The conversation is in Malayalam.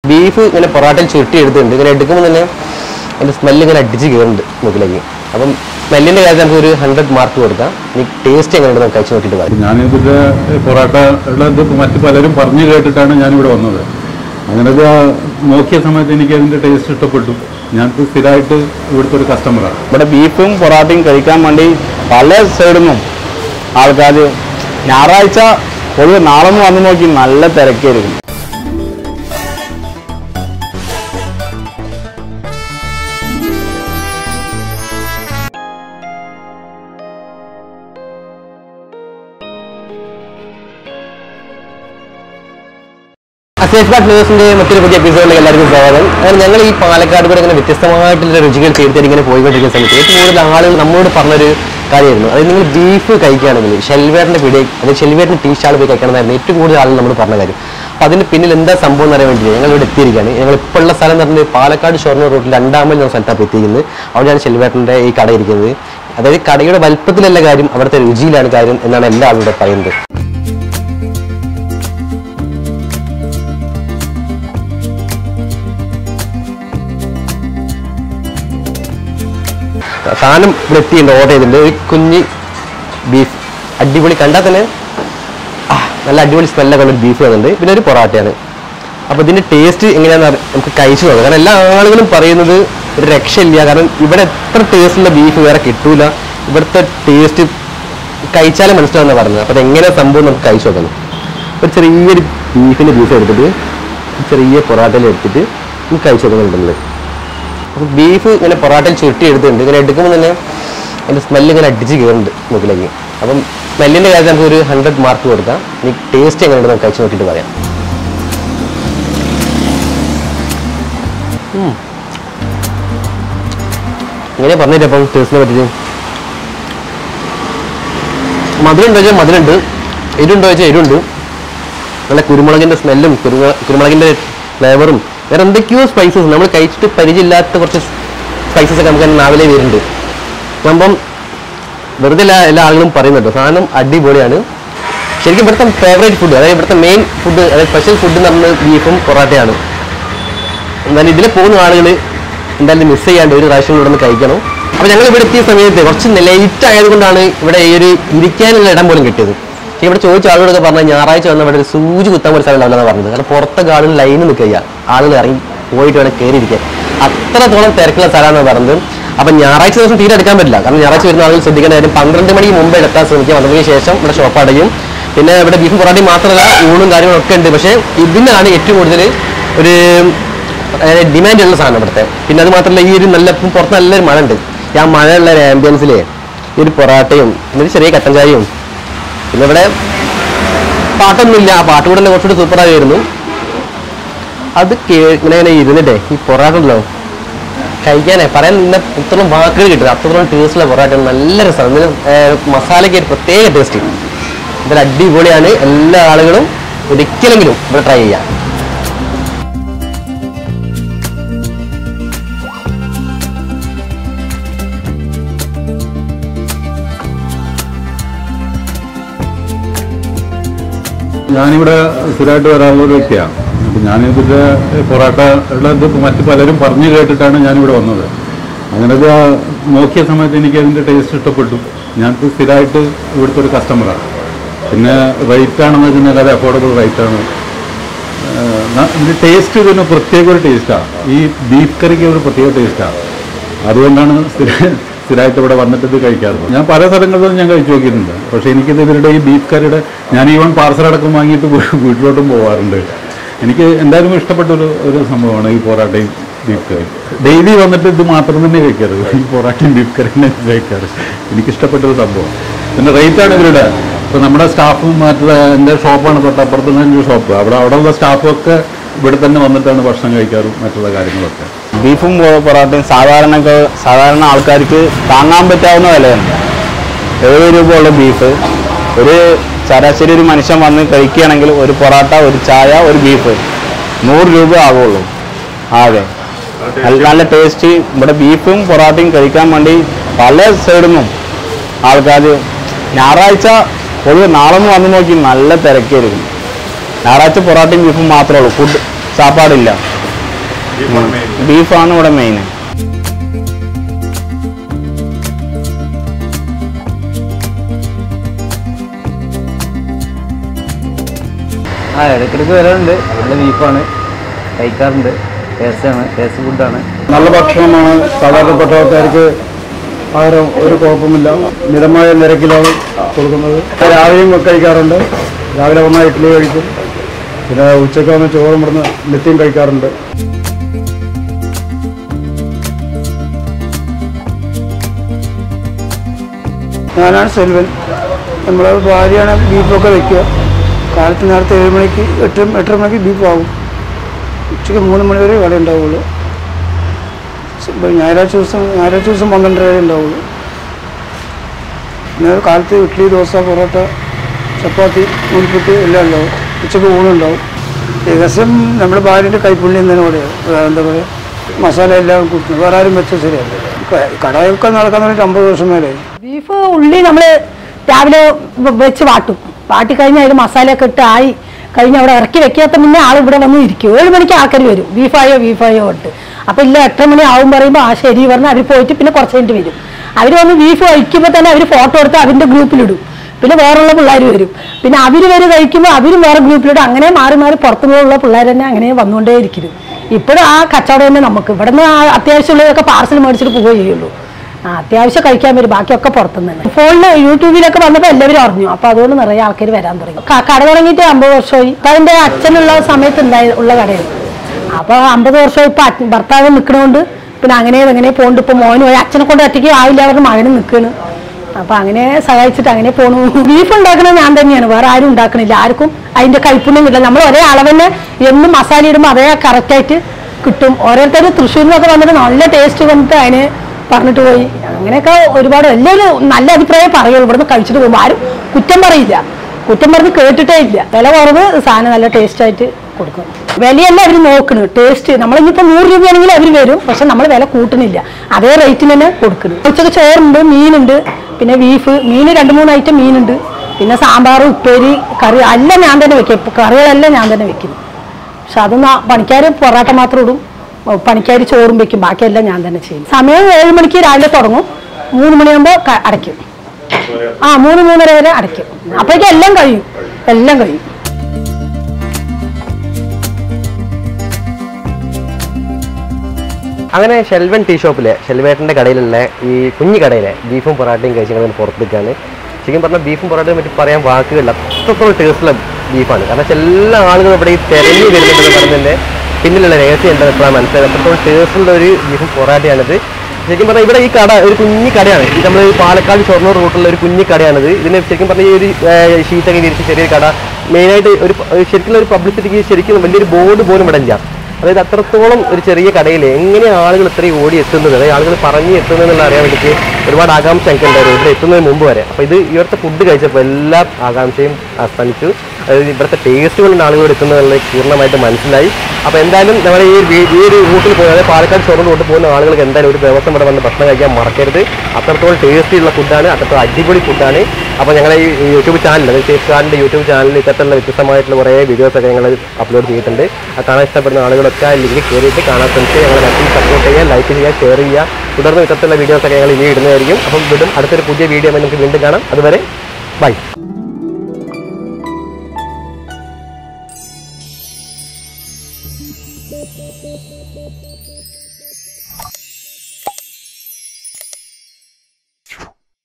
ബീഫ് ഇങ്ങനെ പൊറാട്ടയിൽ ചുരുട്ടി എടുത്തിട്ടുണ്ട് ഇങ്ങനെ എടുക്കുമ്പോൾ തന്നെ അതിൻ്റെ സ്മെല്ല് ഇങ്ങനെ അടിച്ച് കയറുന്നുണ്ട് മൂക്കിലേക്ക് അപ്പം സ്മെല്ലിൻ്റെ കാര്യത്തിൽ നമുക്ക് ഒരു ഹൺഡ്രഡ് മാർക്ക് കൊടുക്കാം ഇനി ടേസ്റ്റ് എങ്ങനെയുണ്ട് നമുക്ക് കഴിച്ച് നോക്കിയിട്ട് പറയാം ഞാനിതിൻ്റെ പൊറാട്ടയുടെ ഇത് മറ്റു പലരും പറഞ്ഞു കേട്ടിട്ടാണ് ഞാനിവിടെ വന്നത് അങ്ങനെ ഇത് നോക്കിയ സമയത്ത് എനിക്ക് അതിൻ്റെ ടേസ്റ്റ് ഇഷ്ടപ്പെട്ടു ഞാൻ സ്ഥിരമായിട്ട് ഇവിടുത്തെ ഒരു കസ്റ്റമറാണ് ഇവിടെ ബീഫും പൊറാട്ടയും കഴിക്കാൻ വേണ്ടി പല സൈഡിൽ നിന്നും ആൾക്കാർ ഞായറാഴ്ച പൊതുവെ നാളെ ഒന്ന് വന്ന് നോക്കി നല്ല തിരക്കായിരിക്കും അസേഷ് ബാട്ട് ന്യൂസിന്റെ മറ്റൊരു പുതിയ എപ്പിസോഡിലേക്ക് എല്ലാവർക്കും സ്വാഗതം അങ്ങനെ ഞങ്ങൾ ഈ പാലക്കാട് കൂടെ ഇങ്ങനെ വ്യത്യസ്തമായിട്ടുള്ള രുചികൾ തീർത്തിട്ട് ഇങ്ങനെ പോയിക്കൊണ്ടിരിക്കുന്ന സമയത്ത് ഏറ്റവും കൂടുതൽ ആളുകൾ നമ്മളോട് പറഞ്ഞൊരു കാര്യമായിരുന്നു അതായത് നിങ്ങൾ ബീഫ് കഴിക്കുകയാണെങ്കിൽ ഷെൽവേറിന്റെ പിടി അത് ഷെൽവേറിന്റെ ടീ സ്റ്റാൾ പോയി കഴിക്കണമെന്നായിരുന്നു ഏറ്റവും കൂടുതൽ ആളുകൾ നമ്മൾ പറഞ്ഞ കാര്യം അപ്പൊ അതിന് പിന്നിൽ എന്താ സംഭവം എന്ന് അറിയാൻ വേണ്ടി ഞങ്ങൾ ഇവിടെ എത്തിയിരിക്കുകയാണ് ഞങ്ങൾ ഇപ്പോൾ ഉള്ള സ്ഥലം എന്ന് പറഞ്ഞാൽ പാലക്കാട് ഷൊർണൂർ റൂട്ടിൽ രണ്ടാമത് ഞാൻ സ്ഥലത്താണ് എത്തിയിരിക്കുന്നത് അവിടെയാണ് ഷെൽവേറിന്റെ ഈ കട ഇരിക്കുന്നത് അതായത് കടയുടെ വലുപ്പത്തിലല്ല കാര്യം അവിടുത്തെ രുചിയിലാണ് കാര്യം എന്നാണ് എല്ലാ ആളും ഇവിടെ പറയുന്നത് സാധനം ഇവിടെ എത്തിയിട്ടുണ്ട് ഓർഡർ ചെയ്തിട്ടുണ്ട് ഒരു കുഞ്ഞ് ബീഫ് അടിപൊളി കണ്ടാൽ തന്നെ ആ, നല്ല അടിപൊളി സ്മെല്ലൊക്കെ ഉള്ള ഒരു ബീഫ് വന്നിട്ടുണ്ട് പിന്നെ ഒരു പൊറാട്ടയാണ് അപ്പോൾ ഇതിന്റെ ടേസ്റ്റ് എങ്ങനെയാണെന്ന് അറി- നമുക്ക് കഴിച്ചു നോക്കാം കാരണം എല്ലാ ആളുകളും പറയുന്നത് ഒരു രക്ഷയില്ല കാരണം ഇവിടെ എത്ര ടേസ്റ്റുള്ള ബീഫ് വേറെ കിട്ടൂല ഇവിടുത്തെ ടേസ്റ്റ് കഴിച്ചാലേ മനസ്സിലാവുന്ന പറഞ്ഞത് അപ്പോൾ അതെങ്ങനെ സംഭവം നമുക്ക് കഴിച്ചു നോക്കണം ഒരു ചെറിയൊരു ബീഫിന്റെ പീസ് എടുത്തിട്ട് ഒരു ചെറിയ പൊറാട്ടയിൽ എടുത്തിട്ട് നമുക്ക് കഴിച്ചു നോക്കുന്നുണ്ടല്ലോ അപ്പോൾ ബീഫ് ഇങ്ങനെ പൊറാട്ടയിൽ ചുരുട്ടി എടുത്തിട്ടുണ്ട് ഇങ്ങനെ എടുക്കുമ്പോൾ തന്നെ അതിൻ്റെ സ്മെല്ല് ഇങ്ങനെ അടിച്ച് കയറുന്നുണ്ട് മൂക്കിലേക്ക് അപ്പം സ്മെല്ലിൻ്റെ കാര്യത്തിൽ നമുക്ക് ഒരു ഹൺഡ്രഡ് മാർക്ക് കൊടുക്കാം ഇനി ടേസ്റ്റ് എങ്ങനെയുണ്ട് നമുക്ക് കഴിച്ച് നോക്കിയിട്ട് പറയാം ഉം. ഇങ്ങനെ പറഞ്ഞിട്ട് അപ്പം ടേസ്റ്റിനെ പറ്റിയിട്ട് മധുരം ഉണ്ടോ ചോദിച്ചാൽ മധുരമുണ്ട് എരിവുണ്ടോ ചോദിച്ചാൽ എരിവുണ്ട് നല്ല കുരുമുളകിന്റെ സ്മെല്ലും കുരുമുളകിന്റെ ഫ്ലേവറും വേറെ എന്തൊക്കെയോ സ്പൈസസ് നമ്മൾ കഴിച്ചിട്ട് പരിചയമില്ലാത്ത കുറച്ച് സ്പൈസസ് ഒക്കെ നമുക്ക് അതിന്റെ നാവിലെ വരുന്നുണ്ട് സംഭവം വെറുതെ എല്ലാ എല്ലാ ആളുകളും പറയുന്നുണ്ട് സാധനം അടിപൊളിയാണ് ശരിക്കും ഇവിടുത്തെ ഫേവറേറ്റ് ഫുഡ് അതായത് ഇവിടുത്തെ മെയിൻ ഫുഡ് അതായത് സ്പെഷ്യൽ ഫുഡ് എന്ന് പറയുന്നത് ബീഫും പൊറാട്ടയാണ് എന്നാലും ഇതിൽ പോകുന്ന ആളുകൾ എന്തായാലും മിസ് ചെയ്യാണ്ട് ഒരു പ്രാവശ്യം ഇവിടെ നിന്ന് കഴിക്കണം അപ്പോൾ ഞങ്ങൾ ഇവിടെ എത്തിയ സമയത്ത് കുറച്ച് ലേറ്റ് ആയതുകൊണ്ടാണ് ഇവിടെ ഈ ഒരു ഇരിക്കാനുള്ള ഇടം പോലും കിട്ടിയത് പക്ഷേ ഇവിടെ ചോദിച്ച ആളുകളൊക്കെ പറഞ്ഞാൽ ഞായറാഴ്ച വന്ന ഇവിടെ ഒരു സൂചി കുത്താൻ ഒരു സ്ഥലം ഉണ്ടാവില്ലെന്ന് പറഞ്ഞത് കാരണം പുറത്തൊക്കെ ആളുകൾ ലൈന് നിൽക്കുക ആളുകൾ ഇറങ്ങി പോയിട്ട് വേണം കയറിയിരിക്കാൻ അത്രത്തോളം തിരക്കുള്ള സ്ഥലമാണ് പറഞ്ഞത് അപ്പം ഞായറാഴ്ച ദിവസം തീരെ എടുക്കാൻ പറ്റില്ല കാരണം ഞായറാഴ്ച വരുന്ന ആളുകൾ ശ്രദ്ധിക്കേണ്ട കാര്യം പന്ത്രണ്ട് മണിക്ക് മുമ്പ് എടുക്കാൻ ശ്രമിക്കുക വന്നതിന് ശേഷം ഇവിടെ ഷോപ്പ് അടയും പിന്നെ ഇവിടെ ബീഫും പൊറാട്ടയും മാത്രമല്ല ഊണും കാര്യങ്ങളൊക്കെ ഉണ്ട് പക്ഷേ ഇതിനാണ് ഏറ്റവും കൂടുതൽ ഒരു ഡിമാൻഡ് ഉള്ള സാധനം ഇവിടുത്തെ പിന്നെ അത് മാത്രമല്ല ഈ ഒരു നല്ല ഇപ്പം പുറത്ത് നല്ലൊരു മഴ ഉണ്ട് ഈ ആ മഴയുള്ള ഒരു ആംബിയൻസിലെ ഈ ഒരു പൊറാട്ടയും പിന്നെ ഒരു ചെറിയ കട്ടൻ ചായയും പിന്നെ ഇവിടെ പാട്ടൊന്നുമില്ല ആ പാട്ട് കൂടെ കുറച്ചുകൂടി സൂപ്പറായി വരുന്നു അത് കേ ഇങ്ങനെ ഇങ്ങനെ ഇരുന്നിട്ടേ ഈ പൊറാട്ട ഉണ്ടല്ലോ കഴിക്കാനേ പറയാൻ നിന്ന ഇത്രയും വാക്കുകൾ കിട്ടും അത്രത്തോളം ടേസ്റ്റുള്ള പൊറാട്ട നല്ല രസമാണ് ഇതിന് മസാലയ്ക്ക് ഒരു പ്രത്യേക ടേസ്റ്റ് ഇതിൽ അടിപൊളിയാണ് എല്ലാ ആളുകളും ഒരിക്കലെങ്കിലും ഇവിടെ ട്രൈ ചെയ്യാം ഞാനിവിടെ സ്ഥിരമായിട്ട് വരാനുള്ള ഒരു വ്യക്തിയാണ് അപ്പം ഞാനിതിൻ്റെ പൊറാട്ടയുടെ ഇത് മറ്റു പലരും പറഞ്ഞു കേട്ടിട്ടാണ് ഞാനിവിടെ വന്നത് അങ്ങനെ ഇത് നോക്കിയ സമയത്ത് എനിക്ക് അതിൻ്റെ ടേസ്റ്റ് ഇഷ്ടപ്പെട്ടു ഞാൻ സ്ഥിരമായിട്ട് ഇവിടുത്തെ ഒരു കസ്റ്റമറാണ് പിന്നെ റേറ്റ് ആണെന്ന് വെച്ചാൽ വളരെ അഫോർഡബിൾ റേറ്റാണ് ഇതിൻ്റെ ടേസ്റ്റ് ഇതിന് പ്രത്യേക ഒരു ടേസ്റ്റാണ് ഈ ബീഫ് കറിക്ക് ഒരു പ്രത്യേക ടേസ്റ്റാണ് അതുകൊണ്ടാണ് സ്ഥിര സ്ഥിരമായിട്ട് ഇവിടെ വന്നിട്ട് ഇത് കഴിക്കാറുള്ളത് ഞാൻ പല സ്ഥലങ്ങളിലും ഞാൻ കഴിച്ചു നോക്കിയിട്ടുണ്ട് പക്ഷേ എനിക്കിത് ഇവരുടെ ഈ ബീഫ് കറിയുടെ ഞാൻ ഈവൻ പാർസൽ അടക്കം വാങ്ങിയിട്ട് വീ- വീട്ടിലോട്ടും പോകാറുണ്ട് എനിക്ക് എന്തായാലും ഇഷ്ടപ്പെട്ട ഒരു ഒരു സംഭവമാണ് ഈ പൊറാട്ടയും ബീഫ് കറി ഡെയിലി വന്നിട്ട് ഇത് മാത്രം തന്നെ കഴിക്കാറ് ഈ പൊറാട്ടയും ബീഫ് കറി തന്നെ കഴിക്കാറ് എനിക്കിഷ്ടപ്പെട്ട ഒരു സംഭവം പിന്നെ റേറ്റാണ് ഇവരുടെ ഇപ്പോൾ നമ്മുടെ സ്റ്റാഫും മറ്റുള്ള എൻ്റെ ഷോപ്പാണ് തൊട്ടപ്പുറത്ത് തന്നെ ഒരു ഷോപ്പ് അവിടെ അവിടെ ഉള്ള സ്റ്റാഫൊക്കെ ഇവിടെ തന്നെ വന്നിട്ടാണ് ഭക്ഷണം കഴിക്കാറും മറ്റുള്ള കാര്യങ്ങളൊക്കെ ബീഫും പൊ- പൊറാട്ടയും സാധാരണ സാധാരണ ആൾക്കാർക്ക് താങ്ങാൻ പറ്റാവുന്ന വിലയാണ് എഴുപത് രൂപ ഉള്ള ബീഫ് ഒരു ശരാശരി ഒരു മനുഷ്യൻ വന്ന് കഴിക്കുകയാണെങ്കിൽ ഒരു പൊറാട്ട ഒരു ചായ ഒരു ബീഫ് നൂറ് രൂപ ആകുള്ളൂ ആകെ നല്ല- നല്ല ടേസ്റ്റ് ഇവിടെ ബീഫും പൊറാട്ടയും കഴിക്കാൻ വേണ്ടി പല സൈഡിൽ നിന്നും ആൾക്കാർ ഞായറാഴ്ച പൊതുവെ നാളെ ഒന്ന് വന്ന് നോക്കി നല്ല തിരക്കായിരിക്കും ഞായറാഴ്ച പൊറാട്ടയും ബീഫും മാത്രമേ ഉള്ളൂ ഫുഡ് സാപ്പാടില്ല ബീഫാണ് ഇവിടെ മെയിൻ ആ ഇടയ്ക്കിടയ്ക്ക് വരാറുണ്ട് നല്ല ബീഫാണ് കഴിക്കാറുണ്ട് ടേസ്റ്റാണ് ടേസ്റ്റ് ഫുഡാണ് നല്ല ഭക്ഷണമാണ് സാധാരണപ്പെട്ടവർക്ക് ആഹാരം ഒരു കുഴപ്പമില്ല മിതമായ നിരക്കിലാണ് കൊടുക്കുന്നത് രാവിലെയും കഴിക്കാറുണ്ട് രാവിലെ വന്നാൽ ഇഡ്ഡലി കഴിക്കും പിന്നെ ഉച്ചയ്ക്ക് വന്ന് ചോറും ഇവിടുന്ന് നിത്യം കഴിക്കാറുണ്ട് ഞാനാണ് സെൽവൻ നമ്മളെ ഭാര്യയാണ് ബീഫൊക്കെ വെക്കുക കാലത്ത് നേരത്തെ ഏഴ് മണിക്ക് എട്ട് എട്ടര മണിക്ക് ബീഫ് ആവും ഉച്ചയ്ക്ക് മൂന്ന് മണി വരെ കട ഉണ്ടാവുള്ളൂ ഇപ്പം ഞായറാഴ്ച ദിവസം ഞായറാഴ്ച ദിവസം പന്ത്രണ്ടര വരെ ഉണ്ടാവുള്ളൂ പിന്നെ കാലത്ത് ഇഡ്ഡലി ദോശ പൊറോട്ട ചപ്പാത്തി നൂൽപ്പുട്ട് എല്ലാം ഉണ്ടാവും ഉച്ചയ്ക്ക് ഊണുണ്ടാവും രഹസ്യം നമ്മുടെ ഭാര്യൻ്റെ കൈപ്പുണ്യം തന്നെ പറയുക എന്താ പറയുക മസാല എല്ലാം കൂട്ടുന്നത് വേറെ ആരും വെച്ചാൽ ശരിയല്ല ക- കടയൊക്കെ നടക്കാൻ തുടങ്ങിയിട്ട് അമ്പത് വർഷം മേലെ ബീഫ് ഉള്ളി നമ്മൾ രാവിലെ വ- വെച്ച് വാട്ടും വാട്ടി കഴിഞ്ഞ് അതിൽ മസാലയൊക്കെ ഇട്ട് ആയി കഴിഞ്ഞ് അവിടെ ഇറക്കി വെക്കാത്ത മുന്നേ ആൾ ഇവിടെ വന്ന് ഇരിക്കും ഏഴ് മണിക്ക് ആൾക്കാർ വരും ബീഫായോ ബീഫായോ ഇട്ട് അപ്പം ഇല്ല എട്ടര മണി ആവും പറയുമ്പോൾ ആ ശരി പറഞ്ഞ് അവർ പോയിട്ട് പിന്നെ കുറച്ച് കഴിഞ്ഞിട്ട് വരും അവർ വന്ന് ബീഫ് കഴിക്കുമ്പോൾ തന്നെ അവർ ഫോട്ടോ എടുത്ത് അവരുടെ ഗ്രൂപ്പിലിടും പിന്നെ വേറെയുള്ള പിള്ളേർ വരും പിന്നെ അവർ വരെ കഴിക്കുമ്പോൾ അവരും വേറെ ഗ്രൂപ്പിലിടും അങ്ങനെ മാറി മാറി പുറത്തുനിന്നുള്ള പിള്ളേർ തന്നെ അങ്ങനെ വന്നുകൊണ്ടേ ഇരിക്കുന്നു ഇപ്പോഴും ആ കച്ചവടം തന്നെ നമുക്ക് ഇവിടെ നിന്ന് അത്യാവശ്യമുള്ളതൊക്കെ പാർസൽ മേടിച്ചിട്ട് പോവുകയേ ചെയ്യുള്ളൂ ആ, അത്യാവശ്യം കഴിക്കാൻ വരും ബാക്കിയൊക്കെ പുറത്തുനിന്ന് തന്നെ ഫോണില് യൂട്യൂബിലൊക്കെ വന്നപ്പോൾ എല്ലാവരും അറിഞ്ഞു അപ്പൊ അതുകൊണ്ട് നിറയെ ആൾക്കാർ വരാൻ തുടങ്ങി ക- കട തുടങ്ങിയിട്ട് അമ്പത് വർഷമായി ഇപ്പൊ അതിന്റെ അച്ഛനുള്ള സമയത്ത് ഉണ്ടായ ഉള്ള കടയാണ് അപ്പൊ അമ്പത് വർഷമായി ഇപ്പൊ അച്ഛൻ- ഭർത്താവ് നിൽക്കണോണ്ട് പിന്നെ അങ്ങനെ അങ്ങനെ പോണ്ട് ഇപ്പൊ മോനും പോയി അച്ഛനെ കൊണ്ട് ഒറ്റയ്ക്ക് ആവില്ല അവരുടെ മകനും നിൽക്കണ് അപ്പൊ അങ്ങനെ സഹായിച്ചിട്ട് അങ്ങനെ പോണു ബീഫ് ഉണ്ടാക്കണത് ഞാൻ തന്നെയാണ് വേറെ ആരും ഉണ്ടാക്കണില്ല ആർക്കും അതിന്റെ കൈപ്പുണ്യം കിട്ടില്ല നമ്മൾ ഒരേ അളവിന് എന്നും മസാല ഇടുമ്പോൾ അതേ കറക്റ്റായിട്ട് കിട്ടും ഓരോരുത്തർ തൃശ്ശൂരിൽ നിന്നൊക്കെ വന്നിട്ട് നല്ല ടേസ്റ്റ് വന്നിട്ട് അതിന് പറഞ്ഞിട്ട് പോയി അങ്ങനെയൊക്കെ ഒരുപാട് എല്ലാവരും നല്ല അഭിപ്രായം പറയുള്ളൂ ഇവിടുന്ന് കഴിച്ചിട്ട് പോകുമ്പോൾ ആരും കുറ്റം പറയില്ല കുറ്റം പറഞ്ഞ് കേട്ടിട്ടേ ഇല്ല വില കുറവ് സാധനം നല്ല ടേസ്റ്റ് ആയിട്ട് കൊടുക്കും വിലയല്ല അവർ നോക്കണ് ടേസ്റ്റ് നമ്മളിനിപ്പോൾ നൂറ് രൂപയാണെങ്കിൽ അവർ വരും പക്ഷെ നമ്മൾ വില കൂട്ടണില്ല അതേ റേറ്റിന് തന്നെ കൊടുക്കുന്നു ഉച്ചക്ക് ചോറുണ്ട് മീനുണ്ട് പിന്നെ ബീഫ് മീൻ രണ്ട് മൂന്ന് ഐറ്റം മീനുണ്ട് പിന്നെ സാമ്പാർ ഉപ്പേരി കറി എല്ലാം ഞാൻ തന്നെ വെക്കും ഇപ്പൊ കറികളെല്ലാം ഞാൻ തന്നെ വെക്കുന്നു പക്ഷെ അത് പണിക്കാർ പൊറാട്ട മാത്രം ഇടും പണിക്കാർ ചോറും വെക്കും ബാക്കിയെല്ലാം ഞാൻ തന്നെ ചെയ്യും സമയം ഏഴ് മണിക്ക് രാവിലെ തുടങ്ങും മൂന്ന് മണിയാകുമ്പോൾ ക- അടയ്ക്കും ആ മൂന്ന് മൂന്നര വരെ അടയ്ക്കും അപ്പോഴേക്കും എല്ലാം കഴിയും എല്ലാം കഴിയും അങ്ങനെ ഷെൽവൻ ടീ ഷോപ്പിലെ ഷെൽവേട്ടൻ്റെ കടയിലുള്ള ഈ കുഞ്ഞു കടയിലെ ബീഫും പൊറാട്ടയും കഴിച്ച് ഞങ്ങൾ പുറത്തെടുക്കുകയാണ് ശരിക്കും പറഞ്ഞാൽ ബീഫും പൊറാട്ടയും പറ്റി പറയാൻ വാക്കുകളില്ല അത്രത്തോളം ടേസ്റ്റുള്ള ബീഫാണ് കാരണം വെച്ചാൽ എല്ലാ ആളുകളും ഇവിടെ ഈ തിരഞ്ഞു വരുന്നുണ്ടെന്ന് പറഞ്ഞതിൻ്റെ പിന്നിലുള്ള രഹസ്യം എന്താണെന്ന് ഇപ്പോഴാണ് മനസ്സിലായത് അത്രത്തോളം ടേസ്റ്റുള്ള ഒരു ബീഫും പൊറാട്ടയാണിത് ശരിക്കും പറഞ്ഞാൽ ഇവിടെ ഈ കട ഒരു കുഞ്ഞു കടയാണ് ഈ നമ്മൾ പാലക്കാട് ഷൊർണൂർ റൂട്ടുള്ള ഒരു കുഞ്ഞു കടയാണിത് ഇതിന് ശരിക്കും പറഞ്ഞാൽ ഈ ഒരു ഏഹ്, ഷീറ്റൊക്കെ വിരിച്ച് ചെറിയൊരു കട മെയിനായിട്ട് ഒരു ശരിക്കും ഒരു പബ്ലിസിറ്റിക്ക് ശരിക്കും വലിയൊരു ബോർഡ് പോലും ഇവിടെ ഇല്ല അതായത് അത്രത്തോളം ഒരു ചെറിയ കടയിൽ എങ്ങനെ ആളുകൾ ഇത്രയും ഓടി എത്തുന്നത് അതായത് ആളുകൾ പറഞ്ഞ് എത്തുന്നത് എന്നുള്ള അറിയാൻ വേണ്ടിയിട്ട് ഒരുപാട് ആകാംക്ഷ എനിക്ക് ഉണ്ടായിരുന്നു ഇവിടെ എത്തുന്നതിന് മുമ്പ് വരെ അപ്പോൾ ഇത് ഇവിടുത്തെ ഫുഡ് കഴിച്ചപ്പോൾ എല്ലാ ആകാംക്ഷയും അസ്തമിച്ചു അതായത് ഇവിടുത്തെ ടേസ്റ്റുകളുണ്ട് ആളുകൾ എത്തുന്നതെന്നുള്ളത് പൂർണ്ണമായിട്ട് മനസ്സിലായി അപ്പോൾ എന്തായാലും നമ്മുടെ ഈ ഒരു വീ- ഈ ഒരു റൂട്ടിൽ പോയി അതായത് പാലക്കാട് ഷൊർണൂർ റൂട്ടിൽ പോകുന്ന ആളുകൾക്ക് എന്തായാലും ഒരു ദിവസം ഇവിടെ വന്ന് ഭക്ഷണം കഴിക്കാൻ മറക്കരുത് അത്രത്തോളം ടേസ്റ്റിയുള്ള ഫുഡാണ് അത്രത്തോളം അടിപൊളി ഫുഡാണ് അപ്പോൾ ഞങ്ങളെ ഈ യൂട്യൂബ് ചാനൽ അതായത് ഷേഫ് ഖാൻ്റെ യൂട്യൂബ് ചാനലിൽ ഇത്തരത്തിലുള്ള വ്യത്യസ്തമായിട്ടുള്ള കുറേ വീഡിയോസൊക്കെ ഞങ്ങൾ അപ്ലോഡ് ചെയ്തിട്ടുണ്ട് അത് കാണാൻ ഇഷ്ടപ്പെടുന്ന ആളുകളൊക്കെ ആ ലിങ്കിൽ കയറിയിട്ട് കാണാൻ ശ്രമിച്ച് ഞങ്ങൾ മാക്സിമം സപ്പോർട്ട് ചെയ്യുക ലൈക്ക് ചെയ്യുക ഷെയർ ചെയ്യുക തുടർന്ന് ഇത്തരത്തിലുള്ള വീഡിയോസൊക്കെ ഞങ്ങൾ ഇനി ഇടുന്നതായിരിക്കും അപ്പം വീണ്ടും അടുത്തൊരു പുതിയ വീഡിയോ നമുക്ക് വീണ്ടും കാണാം അതുവരെ ബൈ Thank you.